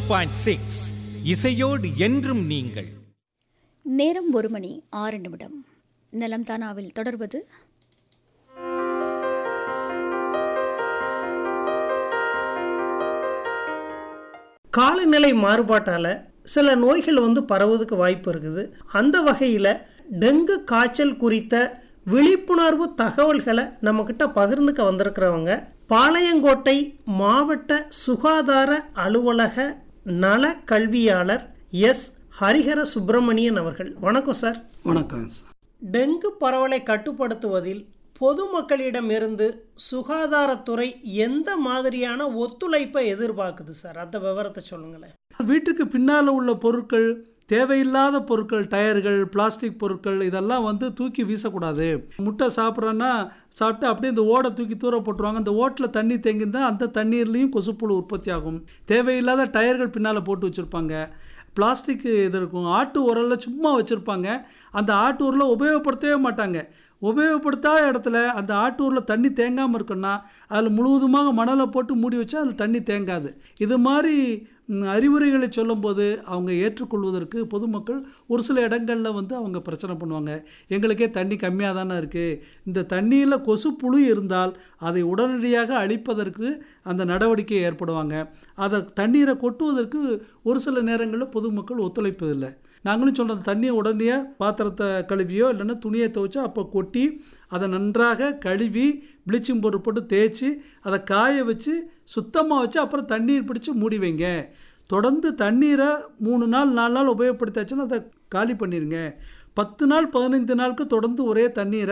point six இசையோடு என்றும் நீங்கள் நேரம் ஒரு மணி ஆறு நிமிடம் நலம் தானாவில் தொடர்வது காலநிலை மாறுபாட்டால் சில நோய்கள் வந்து பரவுவதுக்கு வாய்ப்பு இருக்குது அந்த வகையில் டெங்கு காய்ச்சல் குறித்த விழிப்புணர்வு தகவல்களை நம்மக்கிட்ட பகிர்ந்துக்க வந்திருக்கிறவங்க பாளையங்கோட்டை மாவட்ட சுகாதார அலுவலக நல கல்வியாளர் எஸ் ஹரிஹர சுப்பிரமணியன் அவர்கள் வணக்கம் சார் வணக்கம் சார் டெங்கு பரவலை கட்டுப்படுத்துவதில் பொதுமக்களிடமிருந்து சுகாதாரத்துறை எந்த மாதிரியான ஒத்துழைப்பை எதிர்பார்க்குது சார் அந்த விவரத்தை சொல்லுங்களேன் வீட்டுக்கு பின்னால் உள்ள பொருட்கள் தேவையில்லாத பொருட்கள் டயர்கள் பிளாஸ்டிக் பொருட்கள் இதெல்லாம் வந்து தூக்கி வீசக்கூடாது முட்டை சாப்பிட்றோன்னா சாப்பிட்டு அப்படியே இந்த ஓடை தூக்கி தூர போட்டுருவாங்க அந்த ஓட்டில் தண்ணி தேங்கியிருந்தா அந்த தண்ணீர்லேயும் கொசுப்புழு உற்பத்தி ஆகும் தேவையில்லாத டயர்கள் பின்னால் போட்டு வச்சுருப்பாங்க பிளாஸ்டிக் இது இருக்கும் ஆட்டு உரலில் சும்மா வச்சுருப்பாங்க அந்த ஆட்டு உரலை உபயோகப்படுத்தவே மாட்டாங்க உபயோகப்படுத்தாத இடத்துல அந்த ஆட்டு ஊரில் தண்ணி தேங்காமல் இருக்குன்னா அதில் முழுவதுமாக மணலை போட்டு மூடி வச்சா அதில் தண்ணி தேங்காது இது மாதிரி ம், அறிவுரைகளை சொல்லும்போது அவங்க ஏற்றுக்கொள்வதற்கு பொதுமக்கள் ஒரு சில இடங்களில் வந்து அவங்க பிரச்சனை பண்ணுவாங்க எங்களுக்கே தண்ணி கம்மியாக தானே இருக்குது இந்த தண்ணியில் கொசு புழு இருந்தால் அதை உடனடியாக அழிப்பதற்கு அந்த நடவடிக்கை ஏற்படுவாங்க அதை தண்ணீரை கொட்டுவதற்கு ஒரு சில நேரங்களில் பொதுமக்கள் ஒத்துழைப்பதில்லை நாங்களும் சொல்கிற தண்ணியை உடனே பாத்திரத்தை கழுவியோ இல்லைன்னா துணியை துவைச்சோ அப்போ கொட்டி அதை நன்றாக கழுவி ப்ளீச்சிங் பவுடர் போட்டு தேய்ச்சி அதை காய வச்சு சுத்தமாக வச்சு அப்புறம் தண்ணீர் பிடிச்சி மூடி வைங்க தொடர்ந்து தண்ணீரை மூணு நாள் நாலு நாள் உபயோகப்படுத்தாச்சுன்னா அதை காலி பண்ணிடுங்க பத்து நாள் பதினைந்து நாளுக்கு தொடர்ந்து ஒரே தண்ணீரை